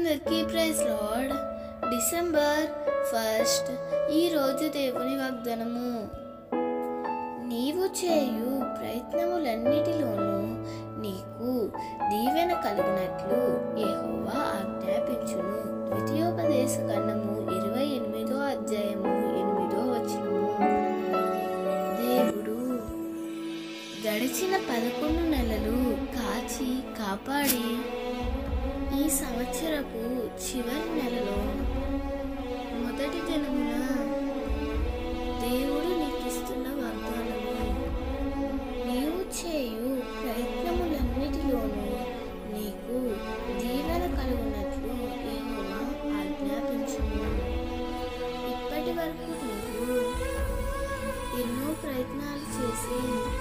అందరికీ praise lord December first ఈరోజు దేవుని వాగ్దానము నీవు చేయు ప్రయత్నములన్నిటిలోనూ నీకు దీవెన కలుగునట్లు యెహోవా ఆజ్ఞాపించును ద్వితీయోపదేశ ఖండము ఇరవై ఎనిమిదో అధ్యాయము ఎనిమిదో వచనము దేవుడు గడిచిన పదకొండు నెలలు కాచి కాపాడి ఈ సంవత్సరపు చివరి నెలలో మొదటి దినమున దేవుడు నీకిస్తున్న వాగ్దానము నీవు చేయు ప్రయత్నములన్నిటిలోనూ నీకు దీవెన కలుగునట్లు యెహోవా ఆజ్ఞాపించును ఇప్పటి వరకు నీవు ఎన్నో ప్రయత్నాలు చేసి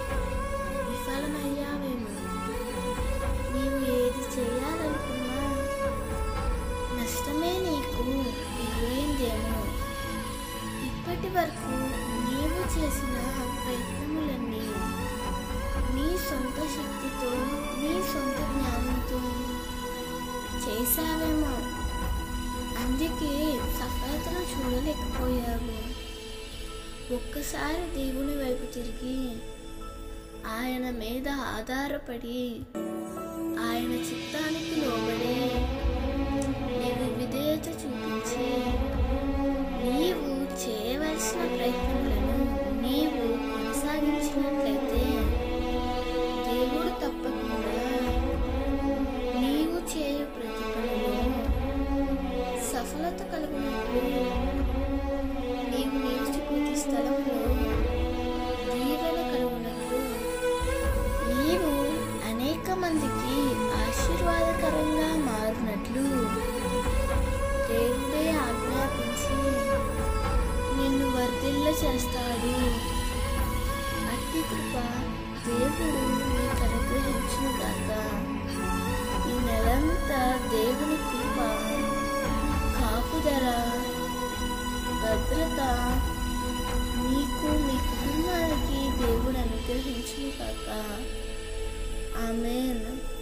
విఫలమయ్యావేమో నీవు ఏది చేయాలనుకున్నా నష్టమే నీకు ఎదురైందేమో ఇప్పటి వరకు నీవు చేసిన ప్రయత్నములన్నీ నీ సొంత శక్తితో నీ సొంత జ్ఞానంతో చేశావేమో అందుకే సఫలతను చూడలేకపోయావు ఒక్కసారి దేవుని వైపు తిరిగి ఆయన మీద ఆధారపడి ఆయన చిత్తానికి లోబడి నీవు విధేయత చూపించి నీవు చేయవలసిన ప్రయత్నములను నీవు కొనసాగించినట్లయితే దేవుడు తప్పకుండా నీవు చేయు ప్రతి పనిలో సఫలత కలుగునట్లు నీవు నిలిచి ప్రతి స్థలంలో దీవెన కలుగునట్లు నీవు అనేక మందికి ఆశీర్వాదకరంగా మారినట్లు దేవుడే ఆజ్ఞాపించి నిన్ను వర్ధిల్ల చేస్తాడు అట్టి కృప దేవుడు నీకు అనుగ్రహించును గాక ఈ నెలంతా దేవుని కృప కాపుదల భద్రత నీకు మీ కుటుంబానికి దేవుడు అనుగ్రహించును కాక ఆమెన్